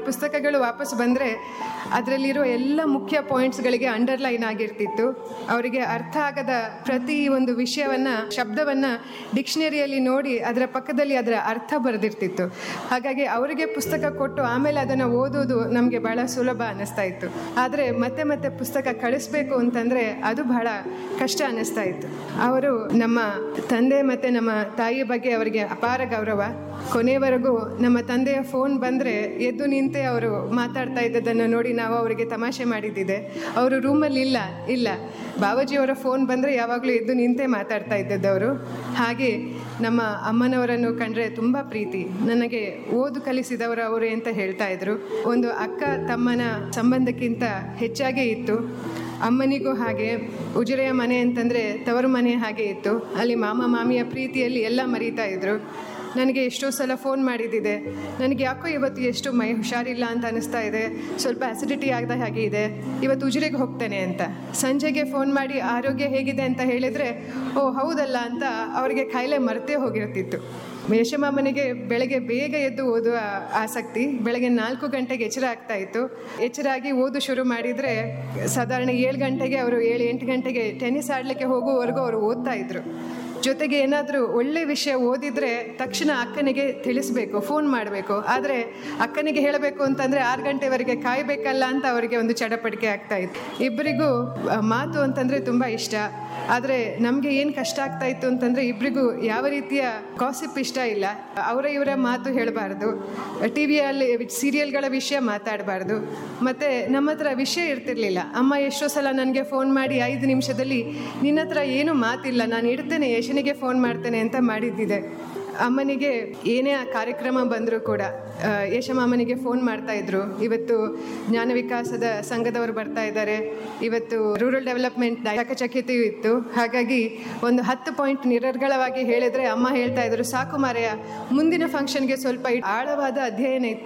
ಪುಸ್ತಕಗಳು ವಾಪಸ್ ಬಂದರೆ ಅದರಲ್ಲಿರೋ ಎಲ್ಲ ಮುಖ್ಯ ಪಾಯಿಂಟ್ಸ್ಗಳಿಗೆ ಅಂಡರ್ಲೈನ್ ಆಗಿರ್ತಿತ್ತು ಅವರಿಗೆ ಅರ್ಥ ಆಗದ ಪ್ರತಿ ಒಂದು ವಿಷಯವನ್ನು ಶಬ್ದವನ್ನು ಡಿಕ್ಷನರಿಯಲ್ಲಿ ನೋಡಿ ಅದರ ಪಕ್ಕದಲ್ಲಿ ಅದರ ಅರ್ಥ ಬರೆದಿರ್ತಿತ್ತು ಹಾಗಾಗಿ ಅವರಿಗೆ ಪುಸ್ತಕ ಕೊಟ್ಟು ಆಮೇಲೆ ಅದನ್ನು ಓದೋದು ನಮಗೆ ಬಹಳ ಸುಲಭ ಅನ್ನಿಸ್ತಾ ಇತ್ತು ಆದರೆ ಮತ್ತೆ ಮತ್ತೆ ಪುಸ್ತಕ ಕಳಿಸ್ಬೇಕು ಅಂತಂದರೆ ಅದು ಬಹಳ ಕಷ್ಟ ಅನ್ನಿಸ್ತಾ ಇತ್ತು ಅವರು ನಮ್ಮ ತಂದೆ ಮತ್ತು ನಮ್ಮ ತಾಯಿ ಬಗ್ಗೆ ಅವರಿಗೆ ಅಪಾರ ಗೌರವ ಕೊನೆಯವರೆಗೂ ನಮ್ಮ ತಂದೆಯ ಫೋನ್ ಬಂದರೆ ಎದ್ದು ನಿಂತೆ ಅವರು ಮಾತಾಡ್ತಾ ಇದ್ದದನ್ನು ನೋಡಿ ನಾವು ಅವರಿಗೆ ತಮಾಷೆ ಮಾಡಿದ್ದಿದೆ ಅವರು ರೂಮಲ್ಲಿ ಇಲ್ಲ ಇಲ್ಲ ಬಾವಾಜಿಯವರ ಫೋನ್ ಬಂದರೆ ಯಾವಾಗಲೂ ಎದ್ದು ನಿಂತೇ ಮಾತಾಡ್ತಾ ಇದ್ದದ್ದವರು ಹಾಗೆ ನಮ್ಮ ಅಮ್ಮನವರನ್ನು ಕಂಡ್ರೆ ತುಂಬ ಪ್ರೀತಿ ನನಗೆ ಓದು ಕಲಿಸಿದವರು ಅವರೇ ಅಂತ ಹೇಳ್ತಾ ಇದ್ರು ಒಂದು ಅಕ್ಕ ತಮ್ಮನ ಸಂಬಂಧಕ್ಕಿಂತ ಹೆಚ್ಚಾಗೇ ಇತ್ತು ಅಮ್ಮನಿಗೂ ಹಾಗೆ ಉಜಿರೆಯ ಮನೆ ಅಂತಂದರೆ ತವರು ಮನೆ ಹಾಗೆ ಇತ್ತು ಅಲ್ಲಿ ಮಾಮ ಮಾಮಿಯ ಪ್ರೀತಿಯಲ್ಲಿ ಎಲ್ಲ ಮರೀತಾ ಇದ್ರು ನನಗೆ ಎಷ್ಟೋ ಸಲ ಫೋನ್ ಮಾಡಿದ್ದಿದೆ ನನಗೆ ಯಾಕೋ ಇವತ್ತು ಎಷ್ಟು ಮೈ ಹುಷಾರಿಲ್ಲ ಅಂತ ಅನಿಸ್ತಾ ಇದೆ ಸ್ವಲ್ಪ ಅಸಿಡಿಟಿ ಆಗದ ಹಾಗೆ ಇದೆ ಇವತ್ತು ಉಜಿರೆಗೆ ಹೋಗ್ತೇನೆ ಅಂತ ಸಂಜೆಗೆ ಫೋನ್ ಮಾಡಿ ಆರೋಗ್ಯ ಹೇಗಿದೆ ಅಂತ ಹೇಳಿದರೆ ಓ ಹೌದಲ್ಲ ಅಂತ ಅವರಿಗೆ ಕಾಯಿಲೆ ಮರೆತೇ ಹೋಗಿರ್ತಿತ್ತು ಯಶಮಾಮನಿಗೆ ಬೆಳಗ್ಗೆ ಬೇಗ ಎದ್ದು ಓದುವ ಆಸಕ್ತಿ ಬೆಳಗ್ಗೆ ನಾಲ್ಕು ಗಂಟೆಗೆ ಎಚ್ಚರ ಆಗ್ತಾ ಇತ್ತು ಎಚ್ಚರಾಗಿ ಓದು ಶುರು ಮಾಡಿದರೆ ಸಾಧಾರಣ ಏಳು ಗಂಟೆಗೆ ಅವರು ಏಳು ಎಂಟು ಗಂಟೆಗೆ ಟೆನ್ನಿಸ್ ಆಡಲಿಕ್ಕೆ ಹೋಗುವವರೆಗೂ ಅವರು ಓದ್ತಾ ಇದ್ರು ಜೊತೆಗೆ ಏನಾದರೂ ಒಳ್ಳೆ ವಿಷಯ ಓದಿದರೆ ತಕ್ಷಣ ಅಕ್ಕನಿಗೆ ತಿಳಿಸ್ಬೇಕು ಫೋನ್ ಮಾಡಬೇಕು ಆದರೆ ಅಕ್ಕನಿಗೆ ಹೇಳಬೇಕು ಅಂತಂದರೆ ಆರು ಗಂಟೆವರೆಗೆ ಕಾಯಬೇಕಲ್ಲ ಅಂತ ಅವರಿಗೆ ಒಂದು ಚಡಪಡಿಕೆ ಆಗ್ತಾ ಇತ್ತು ಇಬ್ಬರಿಗೂ ಆ, ಮಾತು ಅಂತಂದರೆ ತುಂಬ ಇಷ್ಟ ಆದರೆ ನಮಗೆ ಏನು ಕಷ್ಟ ಆಗ್ತಾ ಇತ್ತು ಅಂತಂದರೆ ಇಬ್ಬರಿಗೂ ಯಾವ ರೀತಿಯ ಕಾಸಿಪ್ ಇಷ್ಟ ಇಲ್ಲ ಅವರ ಇವರ ಮಾತು ಹೇಳಬಾರ್ದು ಟಿ ವಿಯಲ್ಲಿ ಸೀರಿಯಲ್ಗಳ ವಿಷಯ ಮಾತಾಡಬಾರ್ದು ಮತ್ತು ನಮ್ಮ ಹತ್ರ ವಿಷಯ ಇರ್ತಿರ್ಲಿಲ್ಲ ಅಮ್ಮ ಎಷ್ಟೋ ಸಲ ನನಗೆ ಫೋನ್ ಮಾಡಿ ಐದು ನಿಮಿಷದಲ್ಲಿ ನಿನ್ನ ಹತ್ರ ಏನು ಮಾತಿಲ್ಲ ನಾನು ಇಡ್ತೇನೆ ಯಶನಿಗೆ ಫೋನ್ ಮಾಡ್ತೇನೆ ಅಂತ ಮಾಡಿದ್ದಿದೆ ಅಮ್ಮನಿಗೆ ಏನೇ ಆ ಕಾರ್ಯಕ್ರಮ ಬಂದರೂ ಕೂಡ ಆ, ಯಶಮಾಮನಿಗೆ ಫೋನ್ ಮಾಡ್ತಾ ಇದ್ರು ಇವತ್ತು ಜ್ಞಾನ ವಿಕಾಸದ ಸಂಘದವರು ಬರ್ತಾ ಇದ್ದಾರೆ ಇವತ್ತು ರೂರಲ್ ಡೆವಲಪ್ಮೆಂಟ್ ಚಕಚಕ್ಯತೆಯೂ ಇತ್ತು ಹಾಗಾಗಿ ಒಂದು ಹತ್ತು ಪಾಯಿಂಟ್ ನಿರರ್ಗಳವಾಗಿ ಹೇಳಿದರೆ ಅಮ್ಮ ಹೇಳ್ತಾ ಇದ್ರು ಸಾಕು ಮಾರೆಯ ಮುಂದಿನ ಫಂಕ್ಷನ್ಗೆ ಸ್ವಲ್ಪ ಆಳವಾದ ಅಧ್ಯಯನ ಇತ್ತು